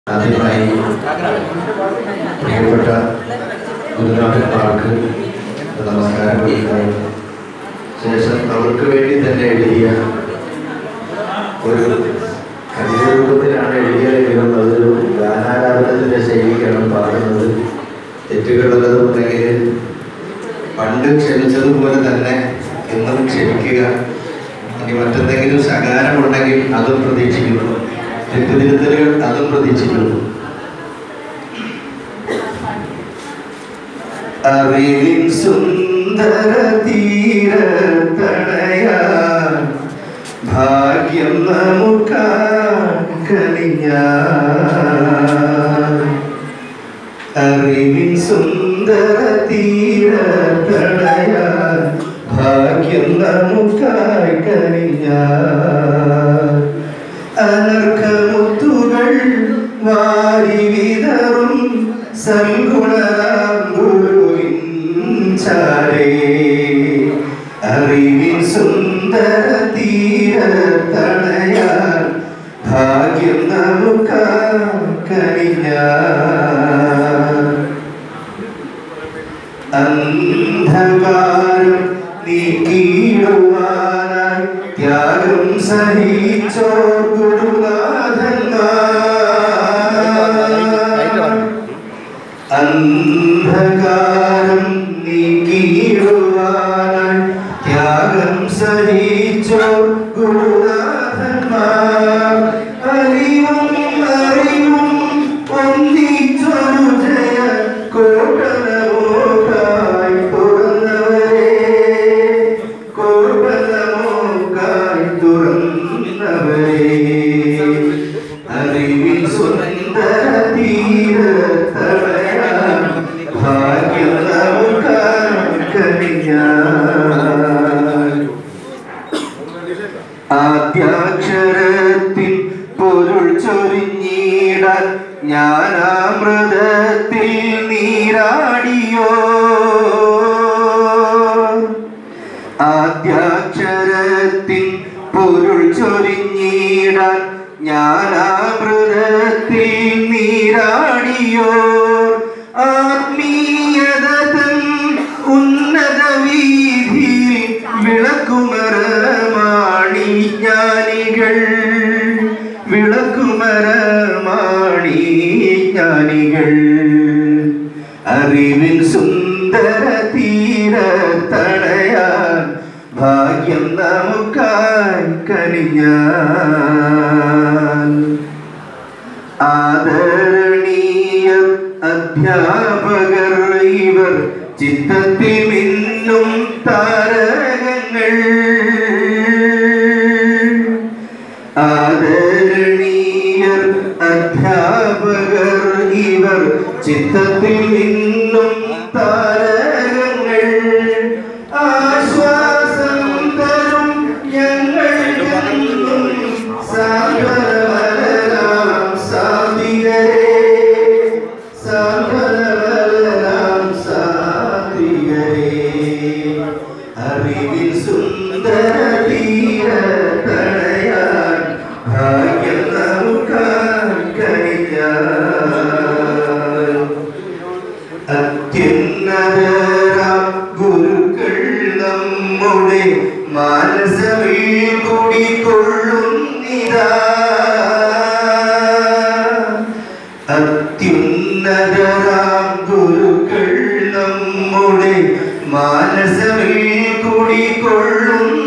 ആദ്യമായി പ്രിയപ്പെട്ട ഗുരുനാഥന്മാർക്ക് നമസ്കാരം കൊടുക്കുന്നു ശേഷം അവർക്ക് വേണ്ടി തന്നെ എഴുതിയ ഒരു കവിത രൂപത്തിലാണ് എഴുതിയതെങ്കിലും അതൊരു ഗാനാലാപനത്തിൻ്റെ ശൈലിക്കാണ് പാടുന്നത് തെറ്റുകളുള്ളതുണ്ടെങ്കിൽ പണ്ട് ക്ഷമിച്ചതുപോലെ തന്നെ എന്നും ക്ഷമിക്കുക ഇനി മറ്റെന്തെങ്കിലും ശകാരമുണ്ടെങ്കിൽ അതും പ്രതീക്ഷിക്കുന്നു തെറ്റുതിരുത്തലുകൾ അതും പ്രതീക്ഷിക്കുന്നു അറിവിൻ സുന്ദര തീരത്തണയാൻ ഭാഗ്യം നമുക്കണിഞ്ഞ അറിവിൻ സുന്ദര തീരത്തണയാൻ ഭാഗ്യം നമുക്കായി കനിഞ്ഞ അനർഘമുത്തുകൾ വാരി വിതറും സൽഗുണരാം ഗുരുവിൻ ചാരേ അറിവിൻ സുന്ദര തീരത്തണയാൻ ഭാഗ്യം നമുക്കണിഞ്ഞ അന്ധകാരം നീക്കിയിടുവാനായി ത്യാഗം സഹിച്ചോർ ഗുരുനാഥന്മാർ അന്ധകാരം നീക്കിയിടുവാനായി ത്യാഗം സഹിച്ചോർ ഗുരുനാഥന്മാർ അറിവും അറിവും ഒന്നിച്ചൊരു ജയ കോട്ടനമോക്കായി തുറന്നവരെ കോട്ടനമോക്കായി തുറന്നവരെ അറിവിൽ സുന്ദര തീരത്തടയാൻ ഭാഗ്യം നമുക്കണിഞ്ഞാൽ ആദ്യാക്ഷരത്തിൽ പൊരുൾ ചൊരിഞ്ഞിടാൻ ജ്ഞാനാമൃതത്തിൽ നീരാടിയോ ആദ്യാക്ഷരത്തിൽ പൊരുൾ ചൊരിഞ്ഞിടാൻ ജ്ഞാനാമൃതത്തിൽ നീരാടിയോ ആത്മീയതൻ ഉന്നത വീതിയിൽ വിളക്കുമരമാണി ജ്ഞാനികൾ വിളക്കുമരമാണി ജ്ഞാനികൾ അറിവിൻ സുന്ദര തീരത്തണയാൻ ഭാഗ്യം നമുക്കായി കനിഞ്ഞാൽ ആദരണീയ അധ്യാപകർ ഇവർ ചിത്തത്തിൽ മിന്നും താരകങ്ങൾ ആദരണീയ അധ്യാപകർ ഇവർ ചിത്തത്തിൽ മിന്നും താരകങ്ങൾ ആശ്വാസം തരും ഞങ്ങൾക്കെന്നും സാഗരമലരാം സാത്വികരേ സാഗരമലരാം സാത്വികരേ അറിവിൽ സുന്ദര തീരത്തണയാൻ ഭാഗ്യം നമുക്കണിഞ്ഞാൽ അത്യുന്നതരാം ഗുരുക്കൾ നമ്മുടെ മാനസമിൽ കുടികൊള്ളുന്നിതാ അത്യുന്നതരാം ഗുരുക്കൾ നമ്മുടെ മാനസമിൽ കുടികൊള്ളുന്നിതാ